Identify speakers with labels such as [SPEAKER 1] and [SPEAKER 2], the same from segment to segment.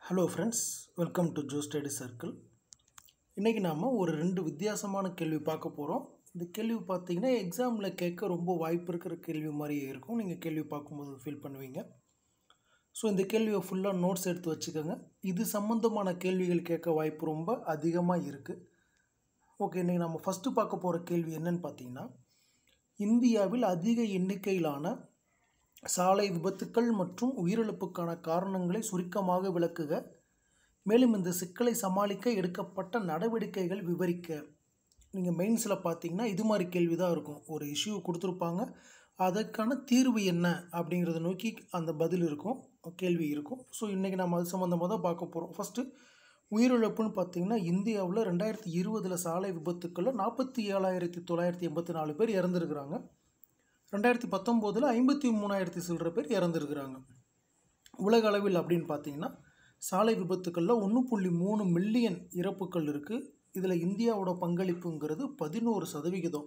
[SPEAKER 1] hello friends welcome to Jo study circle இன்றைக்கி நாம் ஒரு ரெண்டு வித்தியாசமான கேள்வி பார்க்க போகிறோம் இந்த கேள்வி பார்த்தீங்கன்னா எக்ஸாமில் கேட்க ரொம்ப வாய்ப்பு இருக்கிற கேள்வி மாதிரியே இருக்கும் நீங்கள் கேள்வி பார்க்கும்போது ஃபீல் பண்ணுவீங்க ஸோ இந்த கேள்வியை ஃபுல்லாக நோட்ஸ் எடுத்து வச்சுக்கோங்க இது சம்மந்தமான கேள்விகள் கேட்க வாய்ப்பு ரொம்ப அதிகமாக இருக்குது ஓகே இன்றைக்கி நம்ம ஃபஸ்ட்டு பார்க்க போகிற கேள்வி என்னன்னு பார்த்தீங்கன்னா இந்தியாவில் அதிக எண்ணிக்கையிலான சாலை விபத்துக்கள் மற்றும் உயிரிழப்புக்கான காரணங்களை சுருக்கமாக விளக்குக மேலும் இந்த சிக்கலை சமாளிக்க எடுக்கப்பட்ட நடவடிக்கைகள் விவரிக்க நீங்கள் மெயின்ஸில் பார்த்தீங்கன்னா இது மாதிரி கேள்வி தான் இருக்கும் ஒரு இஷ்யூ கொடுத்துருப்பாங்க அதற்கான தீர்வு என்ன அப்படிங்கிறத நோக்கி அந்த பதில் இருக்கும் கேள்வி இருக்கும் ஸோ இன்றைக்கி நம்ம அது சம்மந்தமாக தான் பார்க்க போகிறோம் ஃபஸ்ட்டு உயிரிழப்புன்னு பார்த்தீங்கன்னா இந்தியாவில் ரெண்டாயிரத்தி இருபதில் சாலை விபத்துக்களில் நாற்பத்தி ஏழாயிரத்தி தொள்ளாயிரத்தி எண்பத்தி நாலு பேர் இறந்துருக்குறாங்க ரெண்டாயிரத்தி பத்தொம்போதில் ஐம்பத்தி மூணாயிரத்தி சில்லற பேர் இறந்துருக்குறாங்க உலக அளவில் அப்படின்னு பார்த்தீங்கன்னா சாலை விபத்துக்களில் ஒன்று புள்ளி மூணு மில்லியன் இறப்புகள் இருக்குது இதில் இந்தியாவோட பங்களிப்புங்கிறது பதினோரு சதவிகிதம்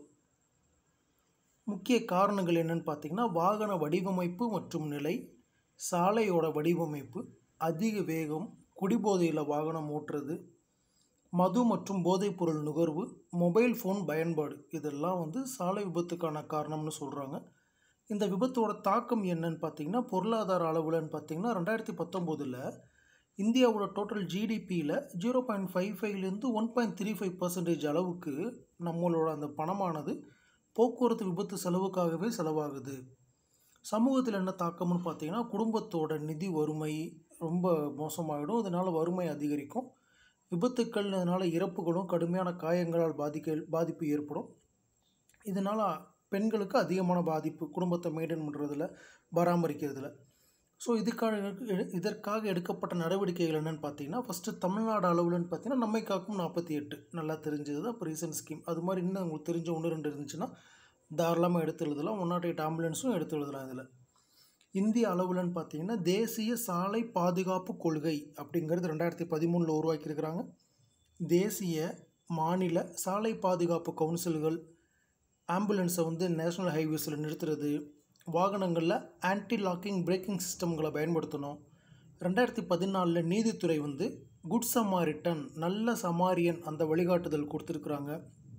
[SPEAKER 1] முக்கிய காரணங்கள் என்னன்னு பார்த்தீங்கன்னா வாகன வடிவமைப்பு மற்றும் நிலை சாலையோட வடிவமைப்பு அதிக வேகம் குடிபோதையில் வாகனம் ஓட்டுறது மது மற்றும் போதைப்பொருள் நுகர்வு மொபைல் ஃபோன் பயன்பாடு இதெல்லாம் வந்து சாலை விபத்துக்கான காரணம்னு சொல்கிறாங்க இந்த விபத்தோட தாக்கம் என்னன்னு பார்த்தீங்கன்னா பொருளாதார அளவுலன்னு பார்த்தீங்கன்னா ரெண்டாயிரத்தி பத்தொம்போதில் இந்தியாவோட டோட்டல் ஜிடிபியில் ஜீரோ பாயிண்ட் ஃபைவ் ஃபைவ்லேருந்து one point three five percentage அளவுக்கு நம்மளோட அந்த பணமானது போக்குவரத்து விபத்து செலவுக்காகவே செலவாகுது சமூகத்தில் என்ன தாக்கம்னு பார்த்தீங்கன்னா குடும்பத்தோட நிதி வறுமை ரொம்ப மோசமாகிடும் இதனால் வறுமை அதிகரிக்கும் விபத்துக்கள் இதனால் இறப்புகளும் கடுமையான காயங்களால் பாதிக்க பாதிப்பு ஏற்படும் இதனால் பெண்களுக்கு அதிகமான பாதிப்பு குடும்பத்தை மெயின்டைன் பண்ணுறதுல பராமரிக்கிறதுல ஸோ இதுக்காக இதற்காக எடுக்கப்பட்ட நடவடிக்கைகள் என்னென்னு பார்த்தீங்கன்னா ஃபஸ்ட்டு தமிழ்நாடு அளவுலன்னு பார்த்தீங்கன்னா நம்மை காக்கும் நாற்பத்தி எட்டு நல்லா தெரிஞ்சது தான் இப்போ ரீசன்ட் ஸ்கீம் அது மாதிரி இன்னும் உங்களுக்கு தெரிஞ்ச ஒன்று ரெண்டு இருந்துச்சுன்னா தாராளமாக எடுத்து எழுதலாம் ஒன் நாட் எயிட் ஆம்புலன்ஸும் எடுத்து எழுதலாம் இதில் இந்திய அளவுலன்னு பார்த்தீங்கன்னா தேசிய சாலை பாதுகாப்பு கொள்கை அப்படிங்கிறது ரெண்டாயிரத்தி பதிமூணில் உருவாக்கியிருக்கிறாங்க தேசிய மாநில சாலை பாதுகாப்பு கவுன்சில்கள் ஆம்புலன்ஸை வந்து நேஷ்னல் ஹைவேஸில் நிறுத்துறது வாகனங்களில் ஆன்டி லாக்கிங் பிரேக்கிங் சிஸ்டம்களை பயன்படுத்தணும் ரெண்டாயிரத்தி பதினாலில் நீதித்துறை வந்து குட் சமாரிட்டன் நல்ல சமாரியன் அந்த வழிகாட்டுதல் கொடுத்துருக்குறாங்க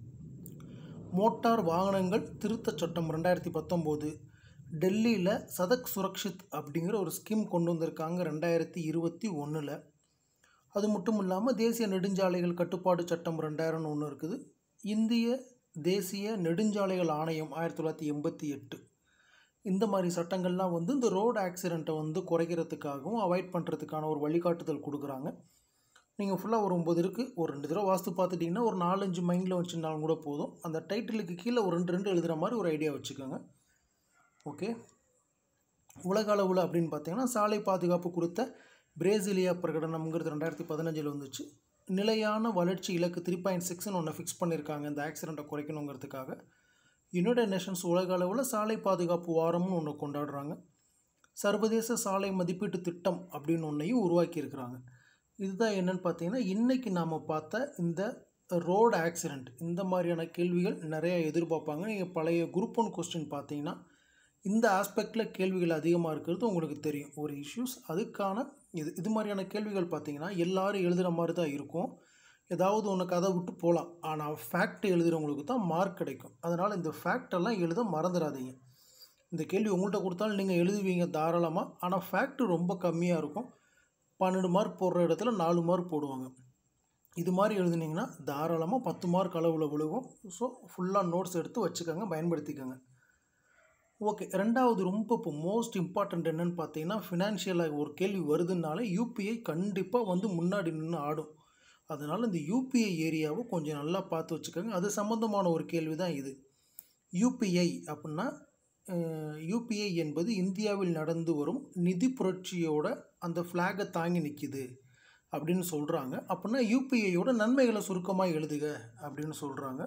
[SPEAKER 1] மோட்டார் வாகனங்கள் திருத்தச் சட்டம் ரெண்டாயிரத்தி பத்தொம்போது டெல்லியில் சதக் சுரக்ஷித் அப்படிங்கிற ஒரு ஸ்கீம் கொண்டு வந்திருக்காங்க ரெண்டாயிரத்தி இருபத்தி ஒன்றில் அது மட்டும் இல்லாமல் தேசிய நெடுஞ்சாலைகள் கட்டுப்பாடு சட்டம் ரெண்டாயிரம்னு ஒன்று இருக்குது இந்திய தேசிய நெடுஞ்சாலைகள் ஆணையம் ஆயிரத்தி தொள்ளாயிரத்தி எண்பத்தி எட்டு இந்த மாதிரி சட்டங்கள்லாம் வந்து இந்த ரோடு ஆக்சிடெண்ட்டை வந்து குறைக்கிறதுக்காகவும் அவாய்ட் பண்ணுறதுக்கான ஒரு வழிகாட்டுதல் கொடுக்குறாங்க நீங்கள் ஃபுல்லாக ஒரு ஒம்பது இருக்குது ஒரு ரெண்டு தடவை வாஸ்து பார்த்துட்டிங்கன்னா ஒரு நாலஞ்சு மைண்டில் வச்சுருந்தாலும் கூட போதும் அந்த டைட்டிலுக்கு கீழே ஒரு ரெண்டு ரெண்டு எழுதுகிற மாதிரி ஒரு ஐடியா வச்சுக்கோங்க ஓகே உலக அளவில் அப்படின்னு பார்த்தீங்கன்னா சாலை பாதுகாப்பு கொடுத்த பிரேசிலியா பிரகடனம்ங்கிறது ரெண்டாயிரத்தி பதினஞ்சில் வந்துச்சு நிலையான வளர்ச்சி இலக்கு த்ரீ பாயிண்ட் சிக்ஸ்னு ஒன்று ஃபிக்ஸ் பண்ணியிருக்காங்க இந்த ஆக்சிடெண்ட்டை குறைக்கணுங்கிறதுக்காக யுனைடட் நேஷன்ஸ் உலக அளவில் சாலை பாதுகாப்பு வாரம்னு ஒன்று கொண்டாடுறாங்க சர்வதேச சாலை மதிப்பீட்டு திட்டம் அப்படின்னு ஒன்றையும் உருவாக்கியிருக்கிறாங்க இதுதான் என்னென்னு பார்த்தீங்கன்னா இன்றைக்கி நாம் பார்த்த இந்த ரோடு ஆக்சிடெண்ட் இந்த மாதிரியான கேள்விகள் நிறைய எதிர்பார்ப்பாங்க நீங்கள் பழைய குரூப் ஒன் கொஸ்டின் பார்த்தீங்கன்னா இந்த ஆஸ்பெக்டில் கேள்விகள் அதிகமாக இருக்கிறது உங்களுக்கு தெரியும் ஒரு இஷ்யூஸ் அதுக்கான இது இது மாதிரியான கேள்விகள் பார்த்தீங்கன்னா எல்லோரும் எழுதுகிற மாதிரி தான் இருக்கும் ஏதாவது ஒன்று கதை விட்டு போகலாம் ஆனால் ஃபேக்ட் எழுதுகிறவங்களுக்கு தான் மார்க் கிடைக்கும் அதனால் இந்த ஃபேக்டெல்லாம் எழுத மறந்துடாதீங்க இந்த கேள்வி உங்கள்கிட்ட கொடுத்தாலும் நீங்கள் எழுதுவீங்க தாராளமாக ஆனால் ஃபேக்ட் ரொம்ப கம்மியாக இருக்கும் பன்னெண்டு மார்க் போடுற இடத்துல நாலு மார்க் போடுவாங்க இது மாதிரி எழுதுனீங்கன்னா தாராளமாக பத்து மார்க் அளவில் விழுகும் ஸோ ஃபுல்லாக நோட்ஸ் எடுத்து வச்சுக்கோங்க பயன்படுத்திக்கோங்க ஓகே ரெண்டாவது ரொம்ப இப்போ மோஸ்ட் இம்பார்ட்டண்ட் என்னென்னு பார்த்தீங்கன்னா ஃபினான்ஷியலாக ஒரு கேள்வி வருதுனால யூபிஐ கண்டிப்பாக வந்து முன்னாடி நின்று ஆடும் அதனால் இந்த யூபிஐ ஏரியாவை கொஞ்சம் நல்லா பார்த்து வச்சுக்கோங்க அது சம்மந்தமான ஒரு கேள்வி தான் இது யூபிஐ அப்படின்னா யூபிஐ என்பது இந்தியாவில் நடந்து வரும் நிதி புரட்சியோட அந்த ஃப்ளாகை தாங்கி நிற்கிது அப்படின்னு சொல்கிறாங்க அப்படின்னா யூபிஐயோட நன்மைகளை சுருக்கமாக எழுதுக அப்படின்னு சொல்கிறாங்க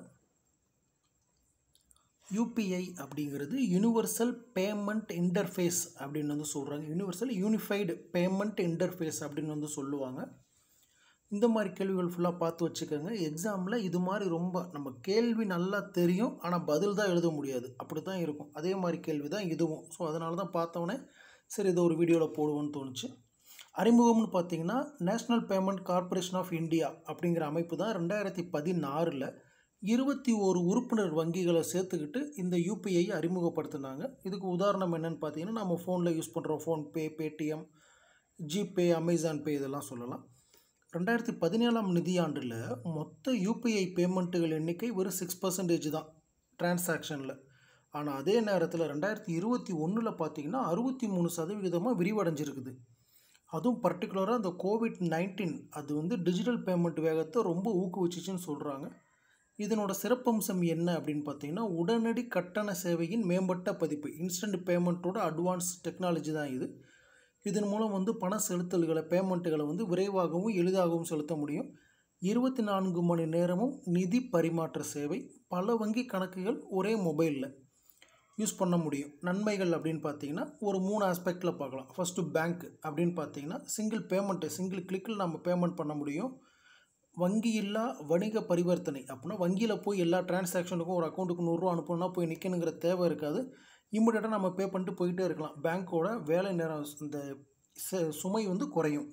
[SPEAKER 1] யூபிஐ அப்படிங்கிறது யூனிவர்சல் பேமெண்ட் இன்டர்ஃபேஸ் அப்படின்னு வந்து சொல்கிறாங்க யூனிவர்சல் யூனிஃபைடு பேமெண்ட் இன்டர்ஃபேஸ் அப்படின்னு வந்து சொல்லுவாங்க இந்த மாதிரி கேள்விகள் ஃபுல்லாக பார்த்து வச்சுக்கோங்க எக்ஸாமில் இது மாதிரி ரொம்ப நம்ம கேள்வி நல்லா தெரியும் ஆனால் பதில் தான் எழுத முடியாது அப்படி தான் இருக்கும் அதே மாதிரி கேள்வி தான் இதுவும் ஸோ அதனால தான் பார்த்தோன்னே சரி இதை ஒரு வீடியோவில் போடுவோன்னு தோணுச்சு அறிமுகம்னு பார்த்தீங்கன்னா national payment corporation of India அப்படிங்கிற அமைப்பு தான் ரெண்டாயிரத்தி பதினாறில் இருபத்தி ஓரு உறுப்பினர் வங்கிகளை சேர்த்துக்கிட்டு இந்த யூபிஐ அறிமுகப்படுத்தினாங்க இதுக்கு உதாரணம் என்னன்னு பார்த்தீங்கன்னா நம்ம ஃபோனில் யூஸ் பண்ணுறோம் PhonePe Paytm GPay Amazon Pay இதெல்லாம் சொல்லலாம் ரெண்டாயிரத்தி பதினேழாம் நிதியாண்டில் மொத்த யூபிஐ பேமெண்ட்டுகள் எண்ணிக்கை வெறும் சிக்ஸ் பர்சன்டேஜ் தான் டிரான்சாக்ஷனில் ஆனால் அதே நேரத்தில் ரெண்டாயிரத்தி இருபத்தி ஒன்றில் பார்த்தீங்கன்னா அறுபத்தி மூணு சதவிகிதமாக விரிவடைஞ்சிருக்குது அதுவும் பர்டிகுலராக அந்த கோவிட் நைன்டீன் அது வந்து டிஜிட்டல் பேமெண்ட் வேகத்தை ரொம்ப ஊக்குவிச்சிச்சுன்னு சொல்கிறாங்க இதனோட சிறப்பம்சம் என்ன அப்படின்னு பார்த்தீங்கன்னா உடனடி கட்டண சேவையின் மேம்பட்ட பதிப்பு இன்ஸ்டன்ட் பேமெண்ட்டோட அட்வான்ஸ் டெக்னாலஜி தான் இது இதன் மூலம் வந்து பண செலுத்தல்களை பேமெண்ட்டுகளை வந்து விரைவாகவும் எளிதாகவும் செலுத்த முடியும் இருபத்தி நான்கு மணி நேரமும் நிதி பரிமாற்ற சேவை பல வங்கி கணக்குகள் ஒரே மொபைலில் யூஸ் பண்ண முடியும் நன்மைகள் அப்படின்னு பார்த்தீங்கன்னா ஒரு மூணு ஆஸ்பெக்டில் பார்க்கலாம் ஃபஸ்ட்டு பேங்க் அப்படின்னு பார்த்தீங்கன்னா சிங்கிள் பேமெண்ட்டு சிங்கிள் கிளிக்கில் நம்ம பேமெண்ட் பண்ண முடியும் வங்கி இல்லா வணிக பரிவர்த்தனை அப்படின்னா வங்கியில் போய் எல்லா டிரான்சாக்ஷனுக்கும் ஒரு அக்கௌண்ட்டுக்கு நூறுரூவா அனுப்பணும்னா போய் நிற்கணுங்கிற தேவை இருக்காது இம்மிடியட்டாக நம்ம பே பண்ணிட்டு போயிட்டே இருக்கலாம் பேங்க்கோட வேலை நேரம் இந்த ச- சுமை வந்து குறையும்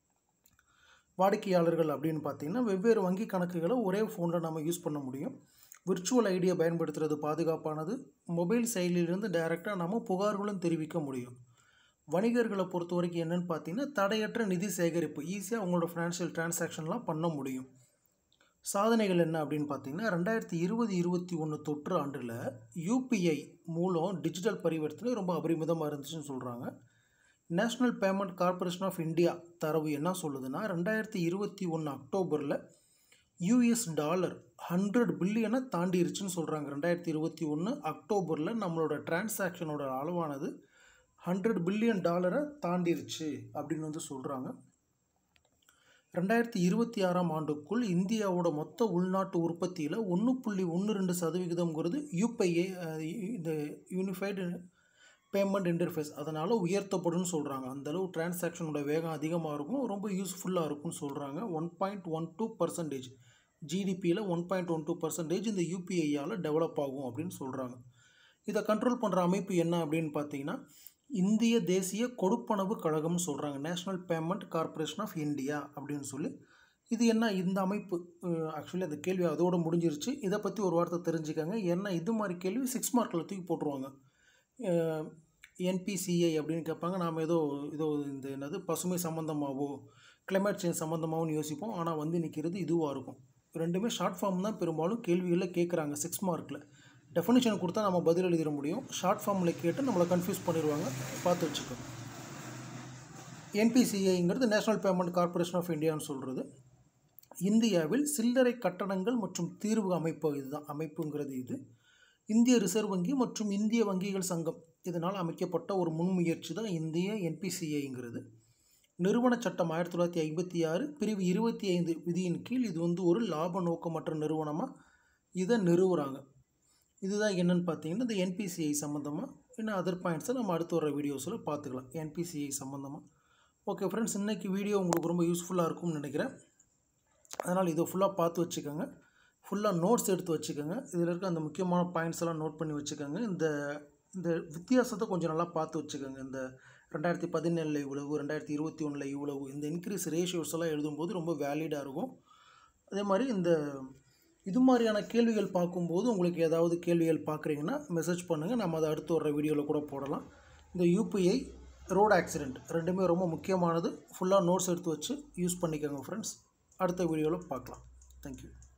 [SPEAKER 1] வாடிக்கையாளர்கள் அப்படின்னு பார்த்தீங்கன்னா வெவ்வேறு வங்கி கணக்குகளை ஒரே ஃபோனில் நம்ம யூஸ் பண்ண முடியும் விர்ச்சுவல் ஐடியை பயன்படுத்துறது பாதுகாப்பானது மொபைல் செயலிலிருந்து டைரெக்டாக நம்ம புகார்களும் தெரிவிக்க முடியும் வணிகர்களை பொறுத்த வரைக்கும் என்னென்னு பார்த்தீங்கன்னா தடையற்ற நிதி சேகரிப்பு ஈஸியாக அவங்களோட ஃபினான்ஷியல் டிரான்சாக்ஷன்லாம் பண்ண முடியும் சாதனைகள் என்ன அப்படின்னு பார்த்தீங்கன்னா ரெண்டாயிரத்தி இருபது இருபத்தி ஒன்று தொற்று ஆண்டில் யூபிஐ மூலம் டிஜிட்டல் பரிவர்த்தனை ரொம்ப அபரிமிதமாக இருந்துச்சுன்னு சொல்கிறாங்க national payment corporation of India தரவு என்ன சொல்லுதுன்னா ரெண்டாயிரத்தி இருபத்தி ஒன்று அக்டோபரில் யூஎஸ் டாலர் ஹண்ட்ரட் பில்லியனை தாண்டிருச்சுன்னு சொல்கிறாங்க ரெண்டாயிரத்தி இருபத்தி ஒன்று அக்டோபரில் நம்மளோட டிரான்சாக்ஷனோட அளவானது ஹண்ட்ரட் பில்லியன் டாலரை தாண்டிருச்சு அப்படின்னு வந்து சொல்கிறாங்க ரெண்டாயிரத்தி இருபத்தி ஆறாம் ஆண்டுக்குள் இந்தியாவோட மொத்த உள்நாட்டு உற்பத்தியில் ஒன்று புள்ளி ஒன்று ரெண்டு சதவிகிதம்ங்கிறது யூபிஐ இந்த யூனிஃபைடு பேமெண்ட் இன்டர்ஃபேஸ் அதனால் உயர்த்தப்படும்னு சொல்கிறாங்க அந்தளவு டிரான்சாக்ஷனோட வேகம் அதிகமாக இருக்கும் ரொம்ப யூஸ்ஃபுல்லாக இருக்கும்னு சொல்கிறாங்க one point one two percentage ஜிடிபியில் one point one two percentage இந்த யூபிஐயால் டெவலப் ஆகும் அப்படின்னு சொல்கிறாங்க இதை கண்ட்ரோல் பண்ணுற அமைப்பு என்ன அப்படின்னு பார்த்தீங்கன்னா இந்திய தேசிய கொடுப்பனவு கழகம்னு சொல்கிறாங்க national payment corporation of India அப்படின்னு சொல்லி இது என்ன இந்த அமைப்பு ஆக்சுவலி அந்த கேள்வி அதோட முடிஞ்சிருச்சு இதை பற்றி ஒரு வார்த்தை தெரிஞ்சுக்கங்க ஏன்னா இது மாதிரி கேள்வி சிக்ஸ் மார்க்கில் தூக்கி போட்டுருவாங்க என்பிசிஐ அப்படின்னு கேட்பாங்க நாம் ஏதோ ஏதோ இந்த என்னது பசுமை சம்மந்தமாகவோ climate சேஞ்ச் சம்மந்தமாகவும் யோசிப்போம் ஆனால் வந்து நிற்கிறது இதுவாக இருக்கும் ரெண்டுமே ஷார்ட் ஃபார்ம் தான் பெரும்பாலும் கேள்விகளில் கேட்குறாங்க சிக்ஸ் மார்க்கில் டெஃபினிஷன் கொடுத்தா நம்ம பதில் எழுதிட முடியும் ஷார்ட் ஃபார்மில் கேட்டு நம்மளை கன்ஃபியூஸ் பண்ணிடுவாங்க பார்த்து வச்சுக்கோ என்பிசிஐங்கிறது நேஷனல் பேமெண்ட் கார்ப்பரேஷன் ஆஃப் இந்தியான்னு சொல்கிறது இந்தியாவில் சில்லறை கட்டணங்கள் மற்றும் தீர்வு அமைப்பு இதுதான் அமைப்புங்கிறது இது இந்திய ரிசர்வ் வங்கி மற்றும் இந்திய வங்கிகள் சங்கம் இதனால் அமைக்கப்பட்ட ஒரு முன்முயற்சி தான் இந்திய என்பிசிஐங்கிறது நிறுவன சட்டம் ஆயிரத்தி தொள்ளாயிரத்தி ஐம்பத்தி ஆறு பிரிவு இருபத்தி ஐந்து விதியின் கீழ் இது வந்து ஒரு லாப நோக்கமற்ற நிறுவனமாக இதை நிறுவுறாங்க இதுதான் என்னன்னு பார்த்தீங்கன்னா இந்த என்பிசிஐ சம்மந்தமாக இன்னும் அதர் பாயிண்ட்ஸை நம்ம அடுத்து வர வீடியோஸில் பார்த்துக்கலாம் என்பிசிஐ சம்மந்தமாக ஓகே ஃப்ரெண்ட்ஸ் இன்னைக்கு வீடியோ உங்களுக்கு ரொம்ப யூஸ்ஃபுல்லாக இருக்கும்னு நினைக்கிறேன் அதனால் இதை ஃபுல்லாக பார்த்து வச்சுக்கோங்க ஃபுல்லாக நோட்ஸ் எடுத்து வச்சுக்கோங்க இதில் இருக்க அந்த முக்கியமான பாயிண்ட்ஸ் எல்லாம் நோட் பண்ணி வச்சுக்கோங்க இந்த இந்த வித்தியாசத்தை கொஞ்சம் நல்லா பார்த்து வச்சுக்கோங்க இந்த ரெண்டாயிரத்தி பதினேழில் இவ்வளவு ரெண்டாயிரத்தி இருபத்தி ஒன்றில் இவ்வளவு இந்த இன்க்ரீஸ் ரேஷியோஸ் எல்லாம் எழுதும்போது ரொம்ப வேலிடாக இருக்கும் அதே மாதிரி இந்த இது மாதிரியான கேள்விகள் பார்க்கும்போது உங்களுக்கு ஏதாவது கேள்விகள் பார்க்குறீங்கன்னா மெசேஜ் பண்ணுங்கள் நம்ம அதை அடுத்து வர வீடியோவில் கூட போடலாம் இந்த யூபிஐ ரோடு ஆக்சிடெண்ட் ரெண்டுமே ரொம்ப முக்கியமானது ஃபுல்லாக நோட்ஸ் எடுத்து வச்சு யூஸ் பண்ணிக்கோங்க ஃப்ரெண்ட்ஸ் அடுத்த வீடியோவில் பார்க்கலாம் தேங்க்யூ